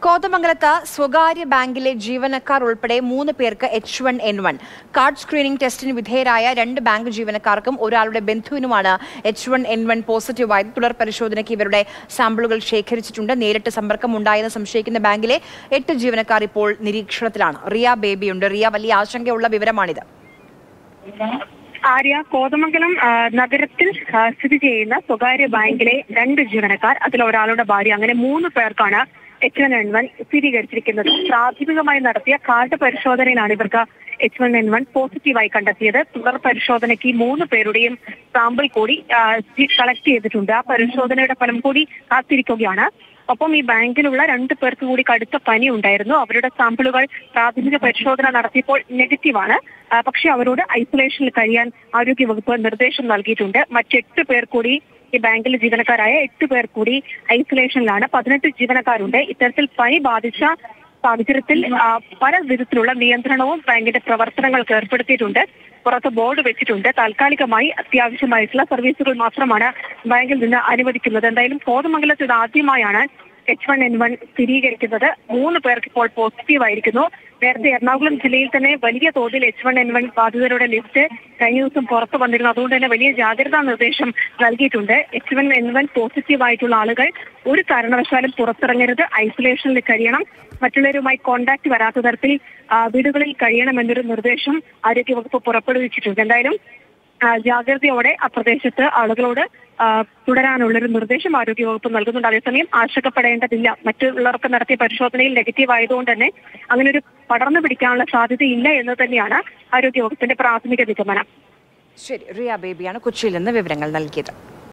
കോതമംഗലത്ത് സ്വകാര്യ ബാങ്കിലെ ജീവനക്കാർ ഉൾപ്പെടെ മൂന്ന് പേർക്ക് H one N one card screening ടെസ്റ്റിന് വിധേയരായ രണ്ട് ബാങ്ക് ജീവനക്കാർക്കും ഒരാളുടെ ബന്ധുവിനുമാണ് എച്ച് വൺ എൻ വൺ പോസിറ്റീവായത് തുടർ പരിശോധനയ്ക്ക് ഇവരുടെ സാമ്പിളുകൾ ശേഖരിച്ചിട്ടുണ്ട് നേരിട്ട് സമ്പർക്കം ഉണ്ടായെന്ന് സംശയിക്കുന്ന ബാങ്കിലെ എട്ട് ജീവനക്കാർ ഇപ്പോൾ നിരീക്ഷണത്തിലാണ് റിയ ബേബിയുണ്ട് റിയ വലിയ ആശങ്കയുള്ള വിവരമാണിത് ആര്യ കോതമംഗലം ആ, നഗരത്തിൽ ആ, സ്ഥിതി ചെയ്യുന്ന സ്വകാര്യ ബാങ്കിലെ രണ്ട് ജീവനക്കാർ അതിൽ ഒരാളുടെ ഭാര്യ അങ്ങനെ മൂന്ന് പേർക്കാണ് എച്ച് വൺ എൻ വൺ സ്ഥിരീകരിച്ചിരിക്കുന്നത് പ്രാഥമികമായി നടത്തിയ കാർഡ് പരിശോധനയിലാണ് ഇവർക്ക് എച്ച് വൺ എൻ വൺ പോസിറ്റീവായി കണ്ടെത്തിയത് തുടർ പരിശോധനയ്ക്ക് ഈ മൂന്ന് പേരുടെയും സാമ്പിൾ കൂടി കളക്ട് ചെയ്തിട്ടുണ്ട് ആ പരിശോധനയുടെ ഫലം കൂടി കാത്തിരിക്കുകയാണ് ഒപ്പം ഈ ബാങ്കിലുള്ള രണ്ട് പേർക്ക് കൂടി കടുത്ത പനി ഉണ്ടായിരുന്നു അവരുടെ സാമ്പിളുകൾ പ്രാഥമിക പരിശോധന നടത്തിയപ്പോൾ നെഗറ്റീവാണ് ആ, പക്ഷേ അവരോട് ഐസൊലേഷനിൽ കഴിയാൻ ആരോഗ്യവകുപ്പ് നിർദ്ദേശം നൽകിയിട്ടുണ്ട് മറ്റെട്ട് പേർ കൂടി ഈ ബാങ്കിലെ ജീവനക്കാരായ എട്ട് പേർ കൂടി ഐസൊലേഷനിലാണ് പതിനെട്ട് ജീവനക്കാരുണ്ട് ഇത്തരത്തിൽ പനി ബാധിച്ച സാഹചര്യത്തിൽ ആ, പല വിധത്തിലുള്ള നിയന്ത്രണവും ബാങ്കിന്റെ പ്രവർത്തനങ്ങൾക്ക് ഏർപ്പെടുത്തിയിട്ടുണ്ട് പുറത്ത് ബോർഡ് വെച്ചിട്ടുണ്ട് താൽക്കാലികമായി അത്യാവശ്യമായിട്ടുള്ള സർവീസുകൾ മാത്രമാണ് ബാങ്കിൽ നിന്ന് അനുവദിക്കുന്നത് എന്തായാലും കോതമംഗലത്ത് ഇത് ആദ്യമായാണ് എച്ച് വൺ എൻ വൺ സ്ഥിരീകരിക്കുന്നത് മൂന്ന് പേർക്ക് ഇപ്പോൾ പോസിറ്റീവ് ആയിരിക്കുന്നു നേരത്തെ എറണാകുളം ജില്ലയിൽ തന്നെ വലിയ തോതിൽ എച്ച് വൺ എൻ വൺ ബാധിതരുടെ ലിസ്റ്റ് കഴിഞ്ഞ ദിവസം പുറത്തു വന്നിരുന്നു അതുകൊണ്ട് തന്നെ വലിയ ജാഗ്രതാ നിർദ്ദേശം നൽകിയിട്ടുണ്ട് H one N one positive ആയിട്ടുള്ള ആളുകൾ ഒരു കാരണവശാലും പുറത്തിറങ്ങരുത് ഐസൊലേഷനിൽ കഴിയണം മറ്റുള്ളവരുമായി കോണ്ടാക്ട് വരാത്ത തരത്തിൽ ആ, വീടുകളിൽ കഴിയണമെന്നൊരു നിർദ്ദേശം ആരോഗ്യവകുപ്പ് പുറപ്പെടുവിച്ചിട്ടുണ്ട് എന്തായാലും ആ, ജാഗ്രതയോടെ ആ പ്രദേശത്ത് ആളുകളോട് ആ, തുടരാനുള്ളൊരു നിർദ്ദേശം ആരോഗ്യവകുപ്പ് നൽകുന്നുണ്ട് അതേസമയം ആശങ്കപ്പെടേണ്ടതില്ല മറ്റുള്ളവർക്ക് നടത്തിയ പരിശോധനയിൽ നെഗറ്റീവ് ആയതുകൊണ്ട് തന്നെ അങ്ങനെ ഒരു പടർന്നു പിടിക്കാനുള്ള സാധ്യതയില്ല എന്ന് തന്നെയാണ് ആരോഗ്യവകുപ്പിന്റെ പ്രാഥമിക നിഗമനം ശരി റിയ ബേബിയാണ് കൊച്ചിയിൽ നിന്ന് വിവരങ്ങൾ നൽകിയത്